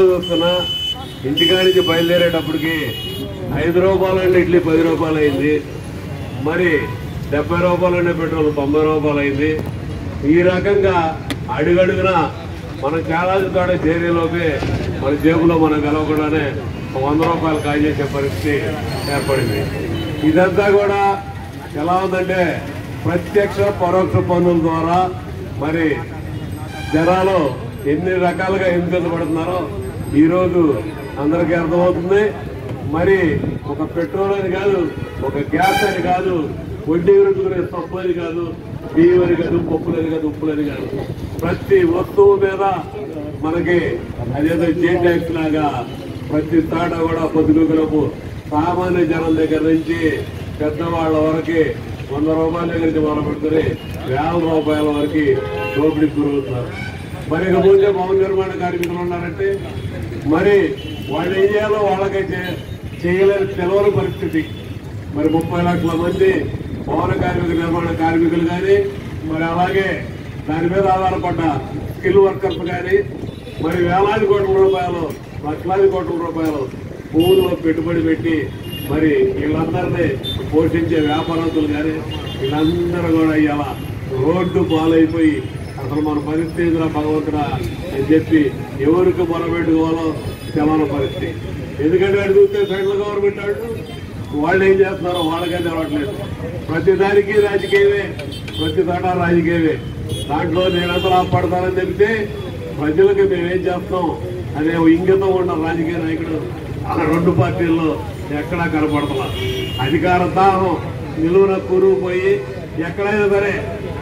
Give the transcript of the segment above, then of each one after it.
చూస్తున్నా ఇంటికాడి నుంచి బయలుదేరేటప్పటికి ఐదు రూపాయలు అంటే ఇడ్లీ పది రూపాయలు అయింది మరి డెబ్బై రూపాయలు అంటే పెట్రోల్ తొంభై రూపాయలు అయింది ఈ రకంగా అడుగడుగున మనం చాలా కాడ చేరేలోపే మన జేబులో మనం కలవకుండానే ఒక వంద రూపాయలు కాజేసే పరిస్థితి ఏర్పడింది ఇదంతా కూడా ఎలా ఉందంటే ప్రత్యక్ష పరోక్ష పన్నుల ద్వారా మరి జనాలు ఎన్ని రకాలుగా ఇబ్బంది పడుతున్నారో ఈ రోజు అందరికీ అర్థమవుతుంది మరి ఒక పెట్రోల్ అని కాదు ఒక గ్యాస్ అని కాదు వడ్డీ రుచుకునే పప్పు అని కాదు బియ్యం అని కాదు పప్పులని కాదు ఉప్పులని కాదు ప్రతి వస్తువు మీద మనకి అదేదో జే ట్యాక్స్ లాగా ప్రతి తాట కూడా పొద్దుగులకు సామాన్య జనం దగ్గర నుంచి పెద్దవాళ్ళ వరకు వంద రూపాయల దగ్గర నుంచి మొదలు పెట్టుకుని వేల రూపాయల వరకు దోపిడీ గురవుతున్నారు మరి ఇకపోతే భవన నిర్మాణ కార్మికులు ఉన్నారంటే మరి వాళ్ళు ఏం చేయాలో వాళ్ళకైతే చేయలేని తెలవని పరిస్థితి మరి ముప్పై లక్షల మంది భవన కార్మిక నిర్మాణ కార్మికులు కానీ మరి అలాగే దాని మీద ఆధారపడ్డ స్కిల్ వర్కర్స్ కానీ మరి వేలాది కోట్ల రూపాయలు లక్షలాది కోట్ల రూపాయలు భూముల్లో పెట్టుబడి పెట్టి మరి వీళ్ళందరినీ పోషించే వ్యాపారస్తులు కానీ వీళ్ళందరూ కూడా ఇవాళ రోడ్డు పాలైపోయి అసలు మన పరిస్థితి ఎదురా భగవంతుడా అని చెప్పి ఎవరికి మొరబెట్టుకోవాలో తెలవని పరిస్థితి ఎందుకంటే వాడు చూస్తే సెంట్రల్ గవర్నమెంట్ వాళ్ళు వాళ్ళు ఏం చేస్తున్నారో వాళ్ళకే తెలవట్లేదు ప్రతి దానికి రాజకీయమే ప్రతి చోట రాజకీయమే దాంట్లో నేనంతా లాభపడతానని చెబితే ప్రజలకు మేమేం చేస్తాం అనే ఇంగితం ఉన్న రాజకీయ నాయకుడు ఆ రెండు పార్టీల్లో ఎక్కడా కనపడతలా అధికార దాహం నిలువున కూరుకుపోయి ఎక్కడైనా సరే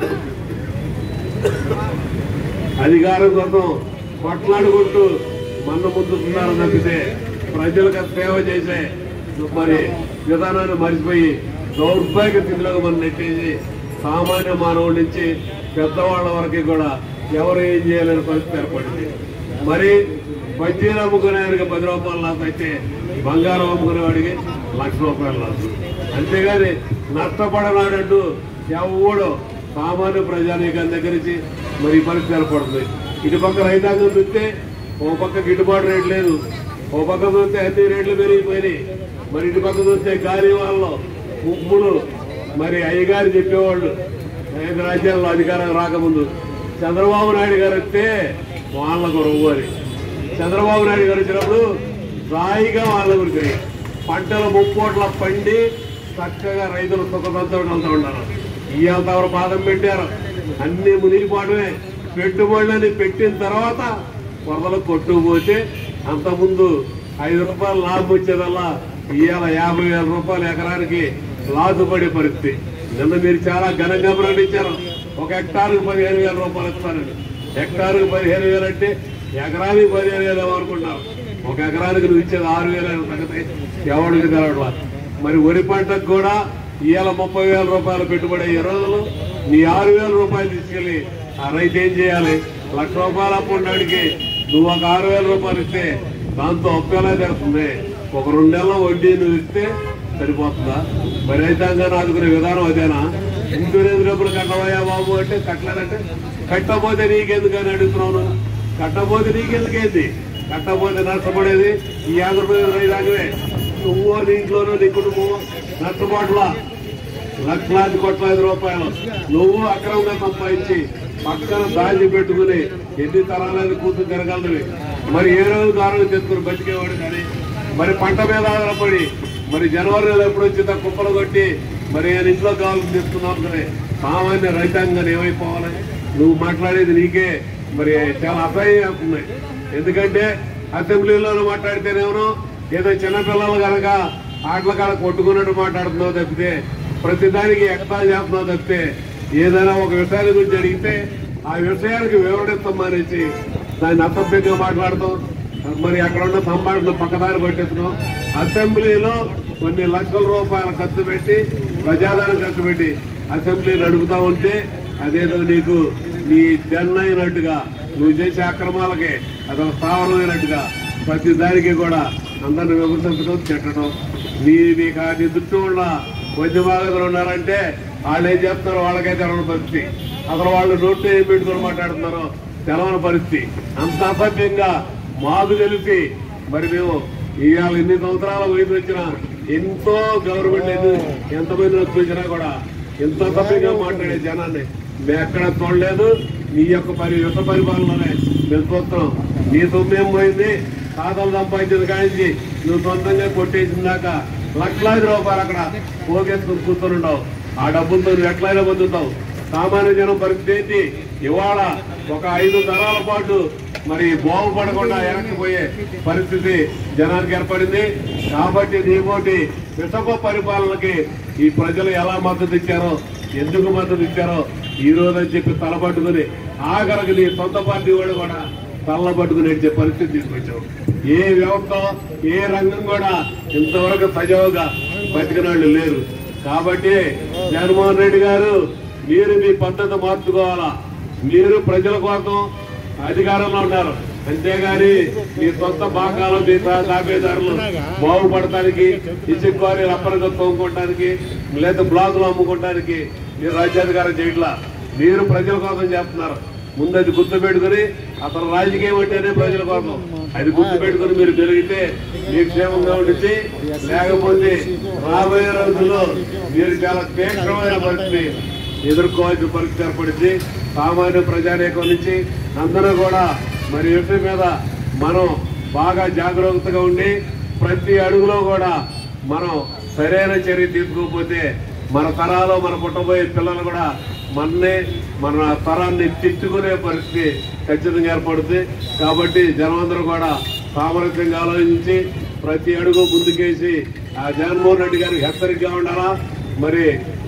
అధికారం కోసం కొట్లాడుకుంటూ మన్న ముందుతున్నారు తప్పితే ప్రజలకు సేవ చేసే మరి విధానాన్ని మర్చిపోయి దౌర్భాగ్య స్థితిలోకి మనం నెట్టేసి సామాన్య మానవుడి నుంచి పెద్దవాళ్ళ వరకు కూడా ఎవరు ఏం చేయలేని పరిస్థితి ఏర్పడింది మరి బజ్జీలు అమ్ముకునేవాడికి పది రూపాయలు లాస్ అయితే బంగారం అమ్ముకునేవాడికి లక్ష రూపాయలు లాస్ అంతేగాని నష్టపడనాడంటూ ఎవడు సామాన్య ప్రజానీకం దగ్గర నుంచి మరి ఈ పరిస్థితి ఏర్పడుతుంది ఇటు పక్క రైతాంగం చూస్తే ఓ పక్క గిట్టుబాటు రేట్ లేదు ఓ పక్క చూస్తే అన్ని రేట్లు పెరిగిపోయినాయి మరి ఇటు పక్క చూస్తే గాలి వాళ్ళలో ఉప్పులు మరి అయ్యగారు చెప్పేవాళ్ళు ఐదు రాజ్యాల్లో అధికారం రాకముందు చంద్రబాబు నాయుడు గారు వస్తే వాళ్ళకు రవ్వు అని చంద్రబాబు నాయుడు గారు వచ్చినప్పుడు రాయిగా వాళ్ళ గురించి పంటలు ముప్పోట్ల పండి చక్కగా రైతులు సుఖసంతోషాలతో ఉన్నారు ఇవాళ తమరు పాదం పెట్టారు అన్ని మునిగిపోవడమే పెట్టుబడులని పెట్టిన తర్వాత వరదలు కొట్టుకుపోతే అంతకుముందు ఐదు రూపాయలు లాభం వచ్చేదల్లా ఇవాళ యాభై వేల రూపాయలు ఎకరానికి లాసు పడే పరిస్థితి నిన్న మీరు చాలా ఘనంగా ప్రకటించారు ఒక హెక్టార్కు పదిహేను వేల రూపాయలు ఇస్తారండి హెక్టార్కు పదిహేను వేలు అంటే ఎకరానికి పదిహేను వేలు అనుకుంటారు ఒక ఎకరానికి నువ్వు ఇచ్చేది ఆరు వేలు అయిన సంగతి ఎవరికి తెలవట్లా మరి వరి పంటకు కూడా ఇవాళ ముప్పై వేల రూపాయలు పెట్టుబడి అయ్యే రోజులు నీ ఆరు వేల రూపాయలు తీసుకెళ్లి ఆ రైతు ఏం చేయాలి లక్ష రూపాయలు అప్పు ఉండడానికి నువ్వు ఒక ఆరు వేల రూపాయలు ఇస్తే దాంతో ఒప్పేలా జరుగుతుంది ఒక రెండు నెలల వడ్డీ నువ్వు ఇస్తే సరిపోతుందా మరి రైతాంగాన్ని ఆదుకునే విధానం అదేనా ఇన్సూరెన్స్ డబ్బులు కట్టవయ్యా బాబు అంటే కట్టలేదంటే కట్టపోతే నీకెందుకని అడుగుతున్నావు నువ్వు? కట్టపోతే నీకెందుకేంది కట్టపోతే నష్టపడేది ఈ ఆంధ్రప్రదేశ్ రైతాంగమే నువ్వు నీ ఇంట్లోనూ నీ కుటుంబం నష్టపోట్ల లక్షలాది కోట్లాది రూపాయలు నువ్వు అక్రమంగా సంపాదించి పక్కన దాచి పెట్టుకుని ఎన్ని తరాలని కూతురు తిరగలవి మరి ఏ రోజు కారణం చేసుకుని బతికేవాడు కానీ మరి పంట మీద ఆధారపడి మరి జనవరి నెల ఎప్పుడు వచ్చిందా కుప్పలు కొట్టి మరి నేను ఇంట్లో కావాలని తీసుకున్నాం సరే సామాన్య రైతాంగాన్ని ఏమైపోవాలి నువ్వు మాట్లాడేది నీకే మరి చాలా అసహ్యం అవుతుంది ఎందుకంటే అసెంబ్లీలో మాట్లాడితేనేమో ఏదో చిన్నపిల్లలు కనుక ఆటల కాడ కొట్టుకున్నట్టు మాట్లాడుతున్నావు తప్పితే ప్రతి దానికి ఎక్స్ట్రా చేస్తున్నావు తప్పితే ఏదైనా ఒక విషయాల గురించి అడిగితే ఆ విషయానికి వివరణిస్తాం మానేసి దాన్ని అసభ్యంగా మాట్లాడతాం మరి అక్కడ ఉన్న సంభాషణ పక్కదారి పట్టేస్తున్నాం అసెంబ్లీలో కొన్ని లక్షల రూపాయలు ఖర్చు పెట్టి ప్రజాదానం ఖర్చు పెట్టి అసెంబ్లీ నడుపుతా ఉంటే అదేదో నీకు నీ జన్నైనట్టుగా నువ్వు చేసే అక్రమాలకే అదొక స్థావరమైనట్టుగా ప్రతి దానికి కూడా అందరిని విమర్శించడం తిట్టడం నీ నీకు ఆ నీ చుట్టూ ఉన్న వైద్యమాగదులు ఉన్నారంటే వాళ్ళు ఏం చేస్తారో వాళ్ళకైతే తెలవని పరిస్థితి అసలు వాళ్ళు నోట్లో ఏం పెట్టుకొని మాట్లాడుతున్నారో తెలవని పరిస్థితి అంత అసభ్యంగా మాకు తెలిసి మరి మేము ఇవాళ ఎన్ని సంవత్సరాల వయసు వచ్చినా ఎంతో గవర్నమెంట్ ఎన్ని- ఎంతమంది వచ్చినా కూడా ఎంతో తప్పగా మాట్లాడే జనాన్ని మేము ఎక్కడ చూడలేదు నీ యొక్క పరి యుద్ధ పరిపాలనలోనే మేము చూస్తున్నాం నీ సొమ్మేం పోయింది తాతలు సంపాదించిన కానించి నువ్వు సొంతంగా కొట్టేసిన దాకా లక్షలాది రూపాయలు అక్కడ పోగేసుకుని కూర్చొని ఉండవు ఆ డబ్బులతో నువ్వు ఎట్లయినా పొందుతావు సామాన్య జనం పరిస్థితి ఏంటి ఇవాళ ఒక ఐదు తరాల పాటు మరి బాగుపడకుండా వెనక్కిపోయే పరిస్థితి జనానికి ఏర్పడింది కాబట్టి నీకోటి విషప పరిపాలనకి ఈ ప్రజలు ఎలా మద్దతు ఇచ్చారో ఎందుకు మద్దతు ఇచ్చారో ఈ రోజు అని చెప్పి తలపట్టుకుని ఆఖరికి నీ సొంత పార్టీ వాడు కూడా తల్లబట్టుకుని నడిచే పరిస్థితి తీసుకొచ్చావు ఏ వ్యవస్థ ఏ రంగం కూడా ఇంతవరకు సజావుగా బతికిన వాళ్ళు లేరు కాబట్టి జగన్మోహన్ రెడ్డి గారు మీరు మీ పద్ధతి మార్చుకోవాలా మీరు ప్రజల కోసం అధికారంలో ఉన్నారు అంతేగాని మీ సొంత బాకాలు మీ తాపేదారులు బాగుపడటానికి ఇసుక క్వారీ రప్పరగా తోముకోవటానికి లేదా బ్లాకులు అమ్ముకోవటానికి మీరు రాజ్యాధికారం చేయట్లా మీరు ప్రజల కోసం చేస్తున్నారు ముందు అది గుర్తు పెట్టుకుని అసలు రాజకీయం అంటేనే ప్రజల కోసం అది గుర్తు పెట్టుకుని మీరు పెరిగితే మీకు క్షేమంగా ఉండితే లేకపోతే రాబోయే రోజుల్లో మీరు చాలా తీవ్రమైన పరిస్థితి ఎదుర్కోవాల్సిన పరిస్థితి ఏర్పడింది సామాన్య ప్రజానీకం నుంచి అందరూ కూడా మరి యుద్ధం మీద మనం బాగా జాగ్రత్తగా ఉండి ప్రతి అడుగులో కూడా మనం సరైన చర్య తీసుకోకపోతే మన తరాలు మన పుట్టబోయే పిల్లలు కూడా మననే మన తరాన్ని తిట్టుకునే పరిస్థితి ఖచ్చితంగా ఏర్పడుతుంది కాబట్టి జనమందరూ కూడా సామరస్యంగా ఆలోచించి ప్రతి అడుగు ముందుకేసి ఆ జగన్మోహన్ రెడ్డి గారికి హెచ్చరికగా ఉండాలా మరి